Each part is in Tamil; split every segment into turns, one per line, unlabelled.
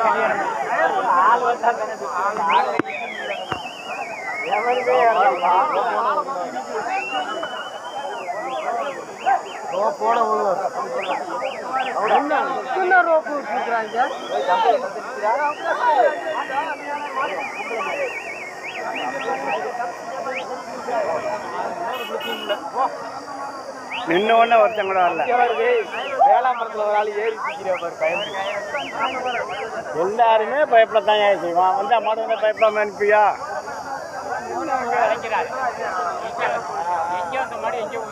போட
சின்ன ரோப்பு விட்டுருக்குறாங்க
நின்ன உடனே ஒருத்தன் கூட வரல
வேளாமரத்தில் ஒரு ஆள் ஏறி பிடிக்கிற பாரு பயந்து
எல்லாருமே பயப்படத்தான் ஏன் செய்வான் வந்து மாடு வந்து பயப்படாம அனுப்பியா
எங்க அந்த மாடு எங்க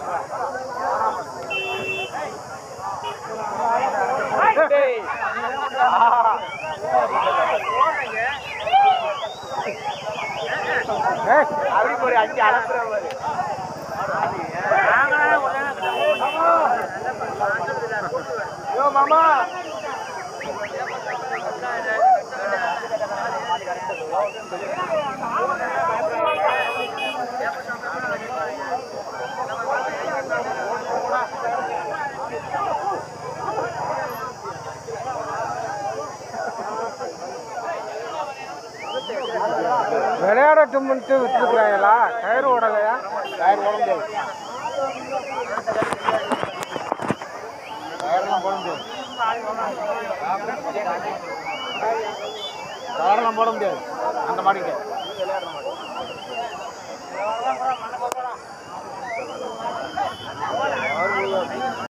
அப்படி போய் அஞ்சு அலப்புற பாரு யோ மாமா விளையாடட்டும்ட்டு விட்டுருக்குறாங்களா கயிறு ஓடலையா
டயர் போட முடியாது டயர்லாம் போட முடியாது டயர்லாம் போட முடியாது அந்த மாடிக்கு